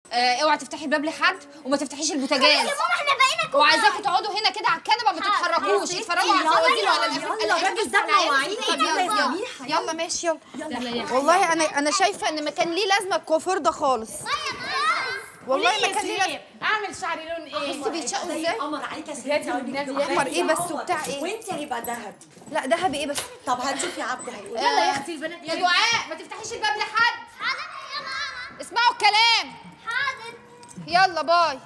آه اوعي تفتحي الباب لحد وما تفتحيش البوتاجاز يا ماما احنا بقينا كبار وعايزاكم تقعدوا هنا كده على الكنبه ما تتحركوش اتفرجوا على الفوازير وعلى الافلام يلا الراجل ده مواعيد طب يلا يا يلا سميحة يلا ماشي يلا والله انا انا شايفه ان ما كان ليه لازمه الكوافير ده خالص والله ما كان ليه لازمه اعمل شعري لون ايه بصي بيتشقوا ازاي قمر عليك يا ستي قمر ايه بس وبتاع ايه وانت هيبقى ذهب لا ذهبي ايه بس طب هتشوفي عبد هيقول يلا يا اختي البنات يا دعاء ما تفتحيش الباب لحد حاضر يا ماما اسمعوا الكلام حاضر يلا باي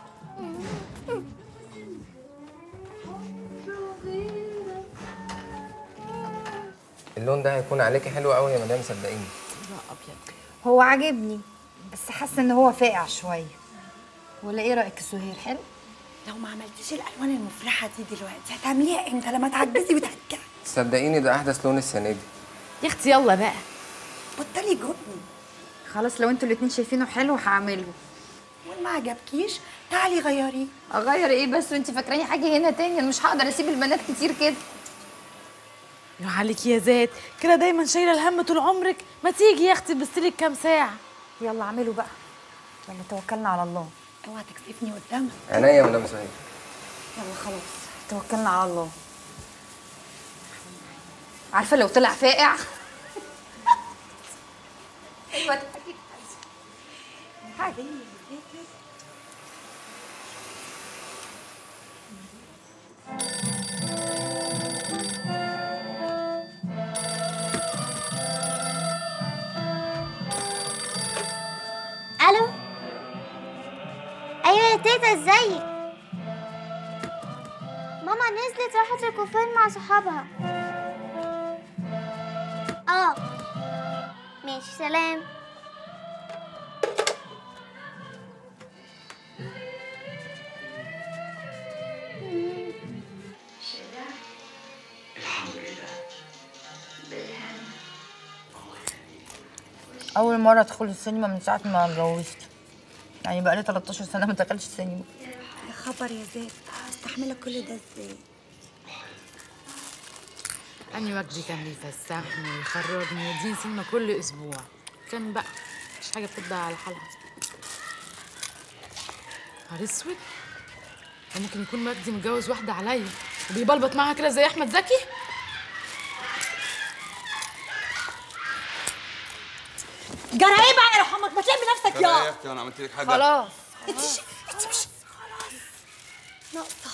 اللون ده هيكون عليكي حلو قوي يا مدام صدقيني هو عاجبني بس حاسه ان هو فاقع شويه ولا ايه رايك يا سهير حلو لو ما عملتيش الالوان المفرحه دي دلوقتي هتعمليها امتى لما تعجزي وتهكعي صدقيني ده احدث لون السنه دي يا اختي يلا بقى بطلي جبني خلاص لو انتوا الاتنين شايفينه حلو هعمله وان ما عجبكيش تعالي غيريه اغير ايه بس وانت فاكراني حاجه هنا تاني انا مش هقدر اسيب البنات كتير كده يا عليك يا زاد كده دايما شايله الهم طول عمرك ما تيجي يا اختي تبصلك كام ساعه يلا اعمله بقى يلا توكلنا على الله اوعى تكسفني قدامها عينيا يا مدام سهير يلا خلاص توكلنا على الله عارفه لو طلع فاقع ايوه تضحكي. الو ايوه يا تيتا ازيك ماما نزلت راحت الكوفين مع صحابها اه ماشي سلام اول مره ادخل السينما من ساعه ما اتجوزت يعني بقالي 13 سنه ما دخلتش السينما يا خبر يا زاد هستحملك كل ده ازاي أني وجدي كان بيفسحني ويخرجني ويديني سينما كل أسبوع كان بقى مش حاجة بتبدأ على حالها نهار أسود ده ممكن يكون مجدي متجوز واحدة عليا وبيبلبط معاها كده زي أحمد زكي جرى ايه بقى يا رحمك ما تلمي نفسك يا يا اختي انا عملت لك حاجه خلاص انت ش... انت مش خلاص ناقصه